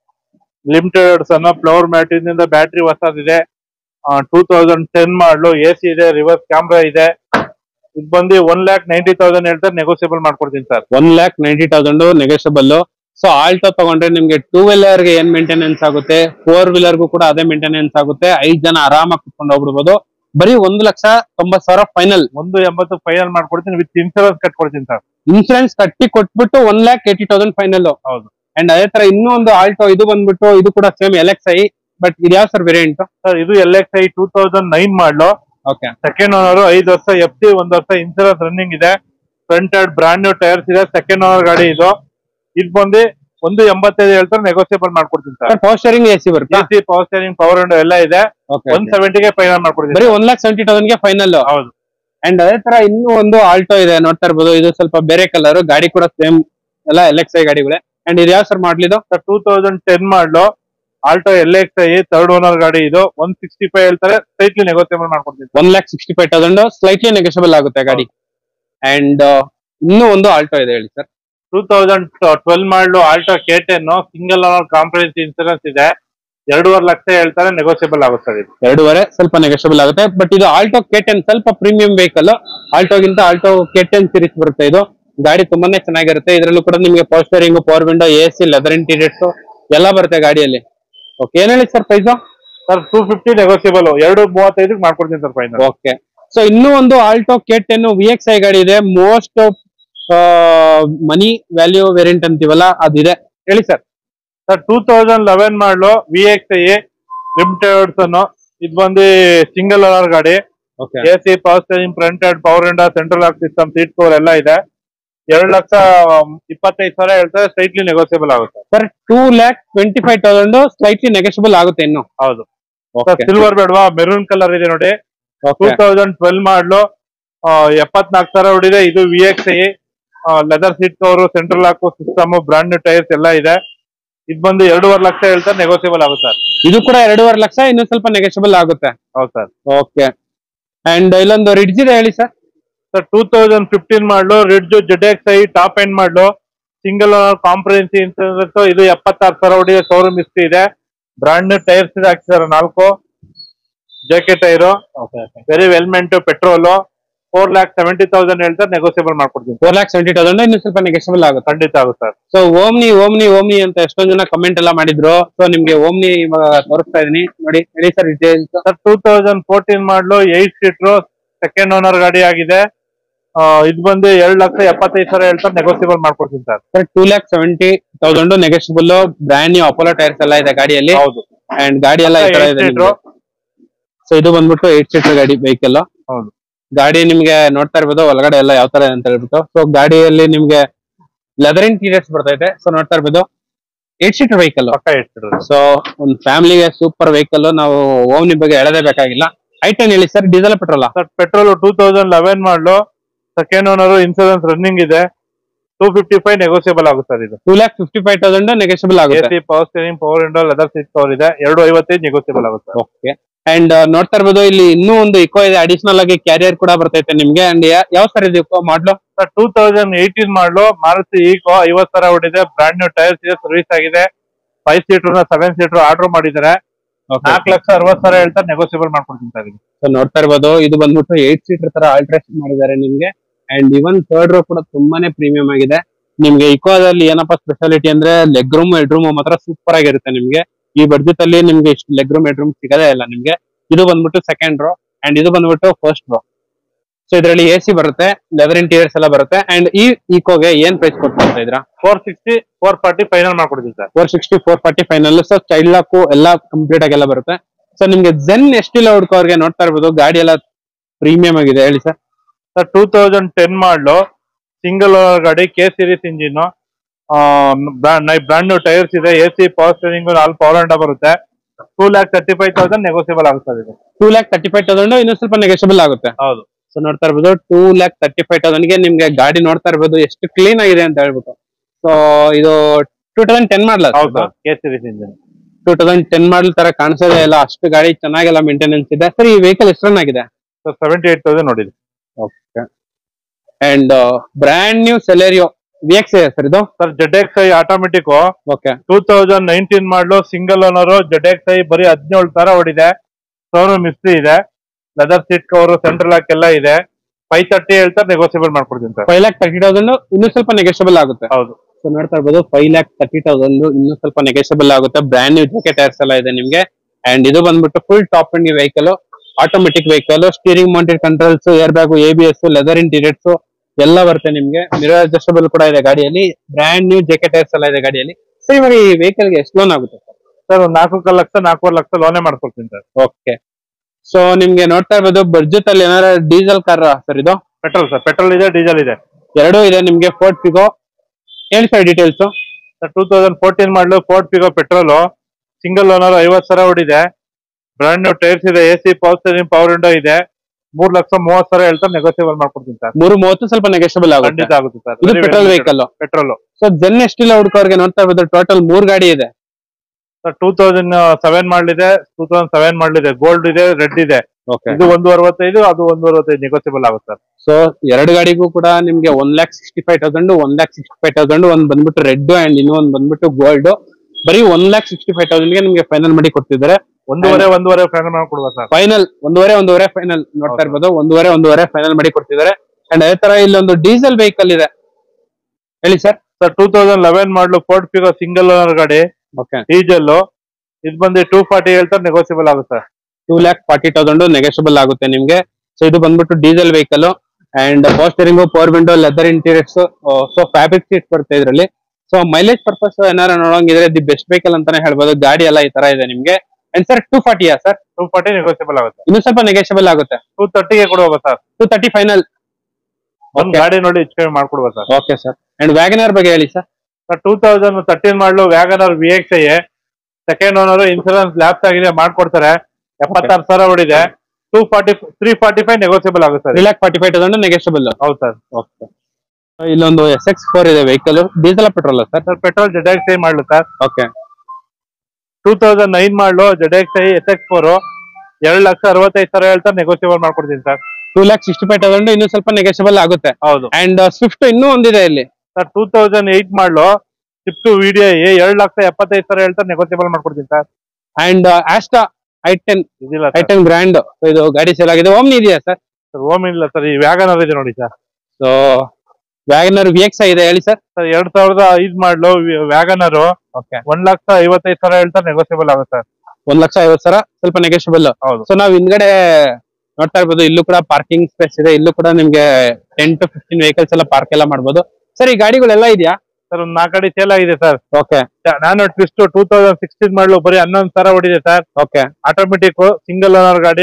ಲಿಮಿಟೆಡ್ ಸಣ್ಣ ಫ್ಲವರ್ ಮ್ಯಾಟ್ ಇಂದ ಬ್ಯಾಟ್ರಿ ಹೊಸದಿದೆ two thousand ten model A C ಇದೆ ರಿವರ್ಸ್ ಕ್ಯಾಮ್ರಾ ಇದೆ ಇದು ಬಂದು ಒನ್ ಲ್ಯಾಕ್ ನೈಂಟಿ ತೌಸಂಡ್ ಹೇಳ್ತಾರೆ ನೆಗೋಸಿಯಬಲ್ ಮಾಡ್ಕೊಡ್ತೀನಿ sir one lakh ninety thousand negotiable so Alto ತಗೊಂಡ್ರೆ ನಿಮ್ಗೆ ಟೂ ವೀಲರ್ ಗೆ ಏನ್ ಮೇಂಟೆನೆನ್ಸ್ ಆಗುತ್ತೆ ಫೋರ್ ವೀಲರ್ಗೂ ಕೂಡ ಅದೇ ಮೇಂಟೆನೆನ್ಸ್ ಆಗುತ್ತೆ ಐದ್ ಜನ ಆರಾಮಾಗಿ ಕುತ್ಕೊಂಡು ಹೋಗ್ಬಿಡ್ಬೋದು ಬರೀ ಒಂದು ಲಕ್ಷ ತೊಂಬತ್ ಸಾವಿರ ಫೈನಲ್ ಒಂದು ಎಂಬತ್ತು ಫೈನಲ್ ಮಾಡ್ಕೊಡ್ತೀನಿ ವಿತ್ ಇನ್ಸೂರೆನ್ಸ್ ಕಟ್ಕೊಡ್ತೀನಿ ಸರ್ ಇನ್ಸೂರೆನ್ಸ್ ಕಟ್ಟಿ ಕೊಟ್ಬಿಟ್ಟು one lakh eighty thousand final ಹೌದು ಅಂಡ್ ಅದೇ ತರ ಇನ್ನೂ ಒಂದು ಆಲ್ಟೋ ಇದು ಬಂದ್ಬಿಟ್ಟು ಇದು ಕೂಡ same L X I but ಇದು ಯಾವ ಸರ್ ವೇರಿಯಂಟ್ ಸರ್ ಇದು L X I two thousand nine model okay second owner ಐದು ವರ್ಷ ಎಫ್ ಸಿ ಒಂದು ವರ್ಷ ಇನ್ಸೂರೆನ್ಸ್ ರನ್ನಿಂಗ್ ಇದೆ ಫ್ರಂಟ್ ಎರಡ್ ಬ್ರಾಂಡ್ ನ್ಯೂ ಟೈರ್ಸ್ ಇದೆ ಸೆಕೆಂಡ್ ಓನರ್ ಗಾಡಿ ಇದು ಇದು ಬಂದು ಒಂದು ಎಂಬತ್ತೈದು ಹೇಳ್ತಾರೆ ನೆಗೋಸಿಯಬಲ್ ಮಾಡ್ಕೊಡ್ತೀನಿ sir sir power steering A C ಬರುತ್ತಾ A C power steering power window ಎಲ್ಲ ಇದೆ ಓಕೆ ಒನ್ ಸೆವೆಂಟಿಗೆ ಫೈನಲ್ ಮಾಡ್ಕೊಡ್ತೀನಿ ಬರೀ ಒನ್ ಲ್ಯಾಕ್ ಸೆವೆಂಟಿ ತೌಸಂಡ್ ಗೆ ಫೈನಲ್ ಹೌದು ಅಂಡ್ ಅದೇ ತರ ಇನ್ನೂ ಒಂದು ಆಲ್ಟೋ ಇದೆ ನೋಡ್ತಾ ಇರ್ಬೋದು ಇದು ಸ್ವಲ್ಪ ಬೇರೆ ಕಲರ್ ಗಾಡಿ ಕೂಡ ಸೇಮ್ ಎಲ್ಲ ಎಲ್ ಎಕ್ಸ್ ಐ ಗಾಡಿಗಳೇ ಅಂಡ್ ಇದು ಯಾವ ಸರ್ ಮಾಡ್ಲಿದು sir two thousand ten model Alto L X I third owner ಗಾಡಿ ಇದು ಒನ್ ಸಿಕ್ಸ್ಟಿ ಫೈವ್ ಹೇಳ್ತಾರೆ ಸ್ಟ್ರೈಟ್ಲಿ ನೆಗೋಸಿಯಬಲ್ ಮಾಡ್ಕೊಡ್ತೀನಿ one lakh sixty five thousand slightly negotiable ಆಗುತ್ತೆ ಗಾಡಿ ಅಂಡ್ ಇನ್ನೂ ಒಂದು ಆಲ್ಟೋ ಇದೆ ಹೇಳಿ sir two thousand twelve model Alto K ten single owner comprehensive insurance ಇದೆ ಎರಡೂವರೆ ಲಕ್ಷ ಹೇಳ್ತಾರೆ ನೆಗೋಸಿಯಬಲ್ ಆಗುತ್ತೆ ಸರ್ ಇದು ಎರಡೂವರೆ ಸ್ವಲ್ಪ ನೆಗೆಷಬಲ್ ಆಗುತ್ತೆ ಬಟ್ ಇದು ಆಲ್ಟೋ ಕೆ ಟೆನ್ ಸ್ವಲ್ಪ ಪ್ರೀಮಿಯಂ ವೆಹಿಕಲ್ ಆಲ್ಟೋಗಿಂತ ಆಲ್ಟೋ ಕೆ ಟೆನ್ ಸೀರೀಸ್ ಬರುತ್ತೆ ಇದು ಗಾಡಿ ತುಂಬಾನೇ ಚೆನ್ನಾಗಿರುತ್ತೆ ಇದರಲ್ಲೂ ಕೂಡ ನಿಮಗೆ power steering power window A C leather interiors ಎಲ್ಲ ಬರುತ್ತೆ ಗಾಡಿಯಲ್ಲಿ ಓಕೆ ಏನ್ ಹೇಳಿ sir price sir two fifty negotiable ಎರಡು ಮೂವತ್ತೈದಕ್ಕೆ ಮಾಡ್ಕೊಡ್ತೀನಿ ಸರ್ ಫೈನಲ್ ಓಕೆ ಸೊ ಇನ್ನೂ ಒಂದು Alto K ten V X I ಗಾಡಿ ಇದೆ ಮೋಸ್ಟ್ ಮನಿ ವ್ಯಾಲ್ಯೂ ವೇರಿಯಂಟ್ ಅಂತೀವಲ್ಲ ಅದಿದೆ ಹೇಳಿ sir sir two thousand eleven model V X I limited ಇದು ಬಂದು ಸಿಂಗಲ್ ಓನರ್ ಗಾಡಿ okay A C power steering front and power ಇಂಡ central lock system seat cover ಎಲ್ಲ ಇದೆ ಎರಡು ಲಕ್ಷ ಇಪ್ಪತ್ತೈದು ಸಾವಿರ ಹೇಳ್ತಾರೆ ಸ್ಟ್ರೈಟ್ಲಿ ನೆಗೋಸಿಯಬಲ್ ಆಗುತ್ತೆ sir two lakh twenty five thousand slightly negotiable ಆಗುತ್ತೆ ಇನ್ನು ಹೌದು ಸಿಲ್ವರ್ ಬೇಡವಾ ಮೆರೂನ್ ಕಲರ್ ಇದೆ ನೋಡಿ ಟೂ ತೌಸಂಡ್ ಟ್ವೆಲ್ ಮಾಡಲು ಎಪ್ಪತ್ನಾಲ್ಕು ಸಾವಿರ ಹೊಡಿದೆ ಇದು V X I leather seat cover central lock system brand new tyres ಎಲ್ಲ ಇದೆ ಇದು ಬಂದು ಎರಡೂವರೆ ಲಕ್ಷ ಹೇಳ್ತಾರೆ ನೆಗೋಸಿಯಬಲ್ ಆಗುತ್ತೆ ಸರ್ ಇದು ಕೂಡ ಎರಡೂವರೆ ಲಕ್ಷ ಇನ್ನು ಸ್ವಲ್ಪ ನೆಗೆಷಬಲ್ ಆಗುತ್ತೆ ಹೌದು ಸರ್ ಓಕೆ ಅಂಡ್ ಇಲ್ಲೊಂದು ರಿಡ್ಜ್ ಇದೆ ಹೇಳಿ sir sir two thousand fifteen model Ritz Z X I top end model single owner comprehensive insurance ಇದು ಎಪ್ಪತ್ತಾರು ಸಾವಿರ ಹೊಡಿದೆ ಶೋರೂಮ್ ಹಿಸ್ಟ್ರಿ ಇದೆ ಬ್ರಾಂಡ್ ನ್ಯೂ ಟೈರ್ಸ್ ಇದೆ ಹಾಕ್ಸಿದ್ದಾರೆ ನಾಲ್ಕು JK tyre very well maintained petrol four lakh seventy thousand ಹೇಳ್ತಾರೆ negotiable ಮಾಡ್ಕೊಡ್ತೀನಿ ಫೋರ್ ಲ್ಯಾಕ್ ಸೆವೆಂಟಿ ತೌಸಂಡ್ ಇನ್ನು ಸ್ವಲ್ಪ ನೆಗೆಷಬಲ್ ಆಗುತ್ತೆ ಖಂಡಿತ ಆಗುತ್ತೆ sir so Omni Omni Omni ಅಂತ ಎಷ್ಟೊಂದ್ ಜನ ಕಮೆಂಟ್ ಎಲ್ಲ ಮಾಡಿದ್ರು ಸೊ ನಿಮ್ಗೆ ಓಮ್ನಿ ಇವಾಗ ತೋರಿಸ್ತಾ ಇದೀನಿ ನೋಡಿ ಹೇಳಿ sir details sir two thousand fourteen model eight seater second owner ಗಾಡಿ ಆಗಿದೆ ಆ, ಇದು ಬಂದು ಎರಡು ಲಕ್ಷ ಎಪ್ಪತ್ತೈದು ಸಾವಿರ ಹೇಳ್ತಾರೆ ನೆಗೋಸಿಯಬಲ್ ಮಾಡ್ಕೊಡ್ತೀನಿ sir sir two lakh seventy thousand negotiable brand new Apollo tyres ಎಲ್ಲ ಇದೆ ಗಾಡಿಯಲ್ಲಿ ಹೌದು ಅಂಡ್ ಗಾಡಿ ಎಲ್ಲ ಈ ತರ eight ಇದೆ seater, ಸೊ ಇದು ಬಂದ್ಬಿಟ್ಟು ಏಟ್ ಸೀಟರ್ ಗಾಡಿ ವೆಹಿಕಲ್ ಹೌದು. ಗಾಡಿ ನಿಮ್ಗೆ ನೋಡ್ತಾ ಇರ್ಬೋದು ಒಳಗಡೆ ಎಲ್ಲ ಯಾವ ತರ ಇದೆ ಅಂತ ಹೇಳ್ಬಿಟ್ಟು ಸೊ ಗಾಡಿಯಲ್ಲಿ ನಿಮ್ಗೆ ಲೆದರ್ ಇಂಟೀರಿಯರ್ಸ್ ಬರ್ತೈತೆ ಸೊ ನೋಡ್ತಾ ಇರ್ಬೋದು ಏಟ್ ಸೀಟರ್ ವೆಹಿಕಲ್ ಪಕ್ಕ ಇಟ್ಟಿರೋದು ಸೊ ಒಂದು ಫ್ಯಾಮಿಲಿಗೆ ಸೂಪರ್ ವೆಹಿಕಲ್ ನಾವು ಓಮ್ನಿ ಬಗ್ಗೆ ಹೇಳದೇ ಬೇಕಾಗಿಲ್ಲ ಐಟನ್ ಹೇಳಿ sir diesel petrol sir petrol two thousand eleven model second owner insurance running ಇದೆ ಟೂ ಫಿಫ್ಟಿ ಫೈವ್ ನೆಗೋಸಿಯಬಲ್ ಆಗುತ್ತೆ ಸರ್ ಇದು two lakh fifty five thousand negotiable A ಆಗುತ್ತೆ C power steering power window leather seat cover ಇದೆ ಎರಡು ಐವತ್ತೈದು negotiable ಆಗುತ್ತೆ okay and ನೋಡ್ತಾ ಇರ್ಬೋದು ಇಲ್ಲಿ ಇನ್ನೂ ಒಂದು ಇಕೋ ಇದೆ ಅಡಿಷನಲ್ ಆಗಿ ಕ್ಯಾರಿಯರ್ ಕೂಡ ಬರ್ತೈತೆ ನಿಮ್ಗೆ ಅಂಡ್ ಯಾವ ಸರ್ ಇದು Eeco model sir two thousand eighteen model Maruti Eeco ಐವತ್ ಸಾವಿರ ಹೊಡಿದೆ ಬ್ರಾಂಡ್ ನ್ಯೂ ಟೈರ್ಸ್ ಇದೆ ಸರ್ವಿಸ್ ಆಗಿದೆ five seater seven seater order ಮಾಡಿದ್ದಾರೆ ನಾಲ್ಕು ಲಕ್ಷ ಅರವತ್ ಸಾವಿರ ಹೇಳ್ತಾರೆ ನೆಗೋಸಿಯಬಲ್ ಮಾಡ್ಕೊಡ್ತೀನಿ ಸರ್ ಇದು ಸೊ ನೋಡ್ತಾ ಇರ್ಬೋದು ಇದು ಬಂದ್ಬಿಟ್ಟು ಏಟ್ ಸೀಟರ್ ತರ ಆಲ್ಟ್ರೇಷನ್ ಮಾಡಿದ್ದಾರೆ ನಿಮ್ಗೆ ಅಂಡ್ ಇವನ್ ಥರ್ಡ್ ರೋ ಕೂಡ ತುಂಬಾನೇ ಪ್ರೀಮಿಯಂ ಆಗಿದೆ ನಿಮ್ಗೆ ಇಕೋದಲ್ಲಿ ಏನಪ್ಪಾ ಸ್ಪೆಷಾಲಿಟಿ ಅಂದ್ರೆ ಲೆಗ್ ರೂಮ್ ಹೆಡ್ ರೂಮ್ ಮಾತ್ರ ಸೂಪರ್ ಆಗಿರುತ್ತೆ ನಿಮ್ಗೆ ಈ ಬಡ್ಜೆಟ್ ಅಲ್ಲಿ ನಿಮ್ಗೆ ಇಷ್ಟು ಲೆಗ್ ರೂಮ್ ಹೆಡ್ ರೂಮ್ ಸಿಗದೇ ಇಲ್ಲ ನಿಮ್ಗೆ ಇದು ಬಂದ್ಬಿಟ್ಟು ಸೆಕೆಂಡ್ ರೋ ಅಂಡ್ ಇದು ಬಂದ್ಬಿಟ್ಟು ಫಸ್ಟ್ ರೋ ಸೊ ಇದರಲ್ಲಿ ಎ ಸಿ ಬರುತ್ತೆ ಲೆದರ್ ಇಂಟೀರಿಯರ್ಸ್ ಎಲ್ಲ ಬರುತ್ತೆ ಅಂಡ್ ಈ ಇಕೋಗೆ ಏನ್ ಪ್ರೈಸ್ ಕೊಡ್ತಾ ಇದ್ರಾ four sixty four forty final ಮಾಡ್ಕೊಡ್ತೀನಿ sir four sixty four forty final so child lock ಎಲ್ಲ ಕಂಪ್ಲೀಟ್ ಆಗಿ ಎಲ್ಲ ಬರುತ್ತೆ ಸೊ ನಿಮ್ಗೆ ಜೆನ್ ಎಷ್ಟಿಲ್ಲ ಹುಡ್ಕೋರ್ಗೆ ನೋಡ್ತಾ ಇರ್ಬೋದು ಗಾಡಿ ಎಲ್ಲ ಪ್ರೀಮಿಯಂ ಆಗಿದೆ ಹೇಳಿ sir sir two thousand ten model single owner ಗಾಡಿ K series engine brand new tyres ಇದೆ ಎ ಸಿ ಪವರ್ ಸ್ಟೇರಿಂಗ್ ನಾಲ್ಕು ಪವರ್ ಅಂಡ ಬರುತ್ತೆ two lakh thirty five thousand negotiable ಆಗುತ್ತೆ ಇದು two lakh thirty five thousand ಇನ್ನೂ ಸ್ವಲ್ಪ ನೆಗೆಷಬಲ್ ಆಗುತ್ತೆ ಹೌದು ಸೊ ನೋಡ್ತಾ ಇರ್ಬೋದು two lakh thirty five thousand ಗೆ ನಿಮ್ಗೆ ಗಾಡಿ ನೋಡ್ತಾ ಇರ್ಬೋದು ಎಷ್ಟು ಕ್ಲೀನ್ ಆಗಿದೆ ಅಂತ ಹೇಳ್ಬಿಟ್ಟು ಸೊ ಇದು ಟೂ ತೌಸಂಡ್ ಟೆನ್ ಮಾಡಲ ಹೌದು sir K series engine two thousand ten model ತರ ಕಾಣಿಸೋದೇ ಇಲ್ಲ ಅಷ್ಟು ಗಾಡಿ ಚೆನ್ನಾಗೆಲ್ಲ ಮೇಂಟೆನೆನ್ಸ್ ಇದೆ ಸರ್ ಈ ವೆಹಿಕಲ್ ಎಷ್ಟು ರನ್ ಆಗಿದೆ ಸರ್ ಸೆವೆಂಟಿ ಏಟ್ ತೌಸಂಡ್ ನೋಡಿದ್ವಿ okay and brand new Celerio V X ಇದೆ ಸರ್ ಇದು sir Z X I automatic okay two thousand nineteen model single owner Z X I ಬರೀ ಹದಿನೇಳು ತರ ಹೊಡಿದೆ ಸೋನು ಮಿಸ್ತ್ರಿ ಇದೆ leather seat cover central lock ಎಲ್ಲ ಇದೆ ಫೈವ್ ತರ್ಟಿ ಹೇಳ್ತಾರೆ ನೆಗೋಸಿಯಬಲ್ ಮಾಡ್ಕೊಡ್ತೀನಿ sir five lakh thirty thousand ಇನ್ನೂ ಸ್ವಲ್ಪ ನೆಗೆಷಬಲ್ ಆಗುತ್ತೆ ಹೌದು ಸೊ ನೋಡ್ತಾ ಇರ್ಬೋದು ಫೈವ್ ಲ್ಯಾಕ್ ತರ್ಟಿ ತೌಸಂಡ್ ಇನ್ನೂ ಸ್ವಲ್ಪ ನೆಗೆಷಬಲ್ ಆಗುತ್ತೆ ಬ್ರ್ಯಾಂಡ್ ನ್ಯೂ ಜೊಕೆ ಟೈರ್ಸ್ ಎಲ್ಲ ಇದೆ ನಿಮ್ಗೆ ಅಂಡ್ ಇದು ಬಂದ್ಬಿಟ್ಟು full top and vehicle automatic vehicle steering mounted controls air bag A B S leather interiors ಎಲ್ಲ ಬರುತ್ತೆ ನಿಮ್ಗೆ ಮಿರರ್ ಅಡ್ಜಸ್ಟಬಲ್ ಕೂಡ ಇದೆ ಗಾಡಿಯಲ್ಲಿ ಬ್ರ್ಯಾಂಡ್ ನ್ಯೂ ಜೆಕೆ ಟೈರ್ಸ್ ಎಲ್ಲ ಇದೆ ಗಾಡಿಯಲ್ಲಿ ಸೊ ಇವಾಗ ಈ ವೆಹಿಕಲ್ ಗೆ ಎಷ್ಟು ಲೋನ್ ಆಗುತ್ತೆ ಸರ್ ಸರ್ ಒಂದು ನಾಲ್ಕು ಲಕ್ಷ ನಾಲ್ಕೂವರೆ ಲಕ್ಷ ಲೋನೇ ಮಾಡ್ಕೊಡ್ತೀನಿ ಸರ್ ಓಕೆ ಸೊ ನಿಮ್ಗೆ ನೋಡ್ತಾ ಇರ್ಬೋದು ಬಡ್ಜೆಟ್ ಅಲ್ಲಿ ಏನಾರ ಡೀಸೆಲ್ ಕಾರ್ ಸರ್ ಇದು ಪೆಟ್ರೋಲ್ ಸರ್ ಪೆಟ್ರೋಲ್ ಇದೆ ಡೀಸೆಲ್ ಇದೆ ಎರಡೂ ಇದೆ ನಿಮ್ಗೆ ಫೋರ್ಟ್ ಪಿಗೋ ಹೇಳಿ sir details sir two thousand fourteen model Ford Figo petrol single owner ಐವತ್ತು ಸಾವಿರ ಹೊಡಿದೆ ಬ್ರಾಂಡ್ ನ್ಯೂ ಟೈರ್ಸ್ ಇದೆ A C power steering power window ಇದೆ ಮೂರ್ ಲಕ್ಷ ಮೂವತ್ತು ಸಾವಿರ ಹೇಳ್ತಾರೆ ನೆಗೋಸಿಯಬಲ್ ಮಾಡ್ಕೊಡ್ತೀನಿ ಸರ್ ಮೂರು ಮೂವತ್ತು ಸ್ವಲ್ಪ ನೆಗೆಷಬಲ್ ಆಗುತ್ತೆ ಖಂಡಿತ ಆಗುತ್ತೆ ಸರ್ ಇದು petrol vehicle petrol so Zen ಎಷ್ಟಿಲ್ಲ ಹುಡುಕೋರ್ಗೆ ನೋಡ್ತಾ ಇರ್ಬೋದು ಟೋಟಲ್ ಮೂರ್ ಗಾಡಿ ಇದೆ ಸರ್ ಟೂ ತೌಸಂಡ್ ಸೆವೆನ್ ಮಾಡಲಿದೆ ಟೂ ತೌಸಂಡ್ ಸೆವೆನ್ ಮಾಡಲಿದೆ ಗೋಲ್ಡ್ ಇದೆ ರೆಡ್ ಇದೆ ಓಕೆ ಇದು ಒಂದು ಅರವತ್ತೈದು ಅದು ಒಂದು ಅರವತ್ತೈದು ನೆಗೋಸಿಯಬಲ್ ಆಗುತ್ತೆ ಸರ್ ಸೊ ಎರಡು ಗಾಡಿಗೂ ಕೂಡ ನಿಮ್ಗೆ one lakh sixty five thousand one lakh sixty five thousand ಒಂದ್ ಬಂದ್ಬಿಟ್ಟು ರೆಡ್ ಅಂಡ್ ಇನ್ನೊಂದ್ ಬಂದ್ಬಿಟ್ಟು ಗೋಲ್ಡ್ ಬರೀ one lakh sixty five thousand ಗೆ ನಿಮ್ಗೆ ಫೈನಲ್ ಮಾಡಿ ಕೊಡ್ತಿದ್ದಾರೆ ಒಂದೂವರೆ ಒಂದೂವರೆ ಫೈನಲ್ ಮಾಡ್ಕೊಡುವ ಸರ್ ಫೈನಲ್ ಒಂದೂವರೆ ಒಂದೂವರೆ ಫೈನಲ್ ನೋಡ್ತಾ ಹೌದು. ಇರ್ಬೋದು ಒಂದೂವರೆ ಒಂದೂವರೆ ಫೈನಲ್ ಮಾಡಿ ಕೊಡ್ತಿದ್ದಾರೆ ಅಂಡ್ ಅದೇ ತರ ಇಲ್ಲೊಂದು ಡೀಸೆಲ್ ವೆಹಿಕಲ್ ಇದೆ ಹೇಳಿ sir sir two thousand eleven model Ford Figo single owner ಗಾಡಿ ಓಕೆ ಡೀಸೆಲ್ ಇದು ಬಂದು ಟೂ ಫಾರ್ಟಿ ಹೇಳ್ತಾರೆ ನೆಗೋಸಿಯಬಲ್ ಆಗುತ್ತೆ sir two lakh forty thousand negotiable ಆಗುತ್ತೆ ನಿಮ್ಗೆ ಸೊ ಇದು ಬಂದ್ಬಿಟ್ಟು diesel vehicle and power steering power window leather interiors so fabric seat ಬರುತ್ತೆ ಇದರಲ್ಲಿ ಸೊ ಮೈಲೇಜ್ ಪರ್ಪಸ್ ಏನಾರ ನೋಡೋಂಗಿದ್ರೆ ದಿ ಬೆಸ್ಟ್ ವೆಹಿಕಲ್ ಅಂತಾನೆ ಹೇಳ್ಬೋದು ಗಾಡಿ ಎಲ್ಲ ಈ ತರ ಇದೆ ನಿಮ್ಗೆ ಅಂಡ್ ಸರ್ ಟೂ ಫಾರ್ಟಿಯಾ ಸರ್ ಟೂ ಫಾರ್ಟಿ ನೆಗೋಸಿಯಬಲ್ ಆಗುತ್ತೆ ಇನ್ನು ಸ್ವಲ್ಪ ನೆಗೆಷಬಲ್ ಆಗುತ್ತೆ ಟೂ ತರ್ಟಿಗೆ ಕೊಡುವ ಸರ್ ಟೂ ತರ್ಟಿ ಫೈನಲ್ ಒಂದ್ ಗಾಡಿ ನೋಡಿ ಹೆಚ್ಚು ಕಮ್ಮಿ ಮಾಡ್ಕೊಡುವ sir okay sir and WagonR ಬಗ್ಗೆ ಹೇಳಿ sir sir two thousand thirteen model WagonR V X I second owner insurance lapse ಆಗಿದೆ ಮಾಡ್ಕೊಡ್ತಾರೆ ಎಪ್ಪತ್ತಾರು ಸಾವಿರ ಹೊಡಿದೆ two forty three forty five negotiable ಆಗುತ್ತೆ three lakh forty five thousand negotiable ಹೌದು ಸರ್ ಓಕೆ ಇಲ್ಲೊಂದು ಎಸ್ ಎಕ್ಸ್ ಫೋರ್ ಇದೆ vehicle diesel petrol sir sir petrol Z X I model sir okay two thousand nine model Z X I S X four ಎರಡು ಲಕ್ಷ ಅರವತ್ತೈದು ಸಾವಿರ ಹೇಳ್ತಾರೆ negotiable ಮಾಡ್ಕೊಡ್ತೀನಿ sir two lakh sixty five thousand ಇನ್ನು ಸ್ವಲ್ಪ negotiable ಆಗುತ್ತೆ ಹೌದು ಅಂಡ್ ಸ್ವಿಫ್ಟ್ ಇನ್ನೂ ಒಂದಿದೆ ಇಲ್ಲಿ sir two thousand eight model Swift VDI ಎರಡು ಲಕ್ಷ ಎಪ್ಪತ್ತೈದು ಸಾವಿರ ಹೇಳ್ತಾರೆ ನೆಗೋಸಿಯಬಲ್ ಮಾಡ್ಕೊಡ್ತೀನಿ sir and Asta I ten ಇದಿಲ್ಲ ಐ ಟೆನ್ ಬ್ರ್ಯಾಂಡ್ ಇದು ಗಾಡಿ ಸೇಲ್ ಆಗಿದೆ ಓಮ್ನಿ ಇದೆಯಾ ಸರ್ ಸರ್ ಓಮ್ ಇಲ್ಲ ಸರ್ ಈ ವ್ಯಾಗನರ್ ಇದೆ ನೋಡಿ sir so WagonR V X ಇದೆ ಹೇಳಿ ಸರ್ ಸರ್ ಎರಡ್ ಸಾವಿರದ ಐದ್ ಮಾಡಲು ವ್ಯಾಗನರ್ ಓಕೆ ಒಂದ್ ಲಕ್ಷ ಐವತ್ತೈದು ಸಾವಿರ ಹೇಳ್ತಾರೆ ನೆಗೋಸಿಯಬಲ್ ಆಗುತ್ತೆ ಸರ್ ಒಂದ್ ಲಕ್ಷ ಐವತ್ತು ಸಾವಿರ ಸ್ವಲ್ಪ ನೆಗೆಷಬಲ್ ಹೌದು ಸೊ ನಾವ್ ಹಿಂದ್ಗಡೆ ನೋಡ್ತಾ ಇರ್ಬೋದು ಇಲ್ಲೂ ಕೂಡ ಪಾರ್ಕಿಂಗ್ ಸ್ಪೇಸ್ ಇದೆ ಇಲ್ಲೂ ಕೂಡ ನಿಮ್ಗೆ ಟೆನ್ ಟು ಫಿಫ್ಟೀನ್ ವೆಹಿಕಲ್ಸ್ ಎಲ್ಲ ಪಾರ್ಕ್ ಎಲ್ಲ ಮಾಡ್ಬೋದು ಸರ್ ಈ ಗಾಡಿಗಳೆಲ್ಲ ಇದೆಯಾ ಸರ್ ಒಂದ್ ನಾಲ್ಕು ಗಾಡಿ ಸೇಲ್ ಆಗಿದೆ ಸರ್ ಓಕೆ ನಾನು twist two thousand sixteen model ಬರೀ ಹನ್ನೊಂದು ಸಾವಿರ ಹೊಡಿದೆ sir okay automatic single owner ಗಾಡಿ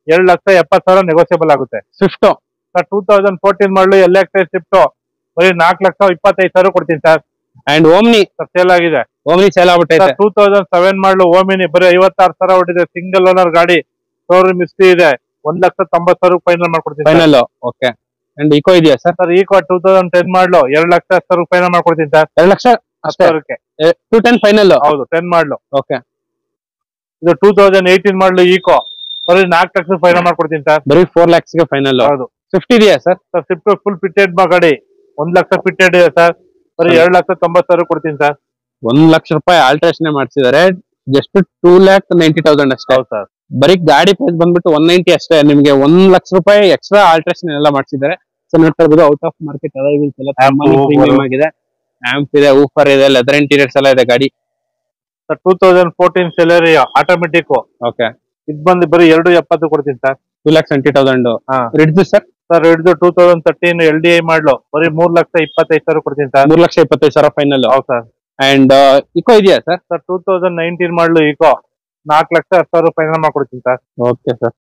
ಎರಡ್ ಲಕ್ಷ ಎಪ್ಪತ್ ಸಾವಿರ ನೆಗೋಸಿಯಬಲ್ ಆಗುತ್ತೆ Swift sir two thousand fourteen model L X I Swift ಬರೀ ನಾಲ್ಕು ಲಕ್ಷ ಇಪ್ಪತ್ತೈದು ಸಾವಿರ ಕೊಡ್ತೀನಿ sir and Omni sir sale ಆಗಿದೆ ಓಮ್ನಿ ಸೇಲ್ ಆಗ್ಬಿಟ್ಟೈತೆ two thousand seven model Omni ಬರೀ ಐವತ್ತಾರು ಸಾವಿರ ಹೊಡಿದೆ ಸಿಂಗಲ್ ಓನರ್ ಗಾಡಿ ಶೋರೂಮ್ ಮಿಸ್ಟಿ ಇದೆ ಒಂದ್ ಲಕ್ಷ ತೊಂಬತ್ ಸಾವಿರ ಫೈನಲ್ ಮಾಡ್ಕೊಡ್ತೀನಿ sir. Final okay and Eeco ಇದೆಯಾ sir sir Eeco two thousand ten model ಎರಡ್ ಲಕ್ಷ ಹತ್ತು ಸಾವಿರ ಫೈನಲ್ ಮಾಡ್ಕೊಡ್ತೀನಿ ಸರ್ ಎರಡು ಲಕ್ಷ ಹತ್ತು ಅಷ್ಟೇ ಸಾವಿರಕ್ಕೆ ಟು ಟೆನ್ ಫೈನಲ್ ಹೌದು ಟೆನ್ ಮಾಡಲು ಓಕೆ ಇದು two thousand eighteen model Eeco ಬರೀ ನಾಲ್ಕು ಲಕ್ಷ ಫೈನಲ್ ಮಾಡ್ಕೊಡ್ತೀನಿ ಸರ್ ಬರೀ ಫೋರ್ ಲ್ಯಾಕ್ಸ್ ಗೆ ಫೈನಲ್ ಹೌದು ಸ್ವಿಫ್ಟ್ ಇದೆಯಾ sir sir Swift full fitted ಗಾಡಿ ಒಂದ್ ಲಕ್ಷ ಫಿಟೆಡ್ ಇದೆ ಸರ್ ಬರೀ ಹೌದು. ಎರಡ್ ಲಕ್ಷ ತೊಂಬತ್ ಸಾವಿರ ಕೊಡ್ತೀನಿ ಸರ್ ಒಂದ್ ಲಕ್ಷ ರೂಪಾಯಿ ಆಲ್ಟ್ರೇಷನ್ ಮಾಡ್ಸಿದ್ದಾರೆ just two lakh ninety thousand ಅಷ್ಟೇ ಹೌದು ಸರ್ ಬರೀ ಗಾಡಿ ಪ್ರೈಸ್ ಬಂದ್ಬಿಟ್ಟು ಒನ್ ನೈಂಟಿ ಅಷ್ಟೇ ನಿಮ್ಗೆ ಒಂದ್ ಲಕ್ಷ ರೂಪಾಯಿ ಎಕ್ಸ್ಟ್ರಾ ಆಲ್ಟ್ರೇಷನ್ ಎಲ್ಲ ಮಾಡ್ಸಿದ್ದಾರೆ ಸೊ ನೋಡ್ತಾ ಇರ್ಬೋದು ಔಟ್ ಆಫ್ ಮಾರ್ಕೆಟ್ ಅರೈವಲ್ಸ್ ಎಲ್ಲ Amp, ಪ್ರೀಮಿಯಂ Hoover. ಆಗಿದೆ ಆಂಪ್ ಇದೆ ಊಫರ್ ಇದೆ ಲೆದರ್ ಇಂಟೀರಿಯರ್ಸ್ ಎಲ್ಲ ಇದೆ ಗಾಡಿ sir two thousand fourteen Celerio automatic okay ಇದು ಬಂದು ಬರೀ ಎರಡು ಎಪ್ಪತ್ತು ಕೊಡ್ತೀನಿ sir two lakh twenty thousand ಹಾ. ರಿಡ್ಜ್ ಸರ್ ಸರ್ ಹಿಡಿದು two thousand thirteen L D I model ಬರೀ ಮೂರ್ ಲಕ್ಷ ಇಪ್ಪತ್ತೈದು ಸಾವಿರ ಕೊಡ್ತೀನಿ ಸರ್ ಮೂರ್ ಲಕ್ಷ ಇಪ್ಪತ್ತೈದು ಸಾವಿರ ಫೈನಲ್ ಹೌದು ಸರ್ ಅಂಡ್ ಇಕೋ ಇದೆಯಾ sir sir two thousand nineteen model Eeco ನಾಲ್ಕು ಲಕ್ಷ ಹತ್ತು ಸಾವಿರ ಫೈನಲ್ ಮಾಡ್ಕೊಡ್ತೀನಿ ಸರ್ ಓಕೆ ಸರ್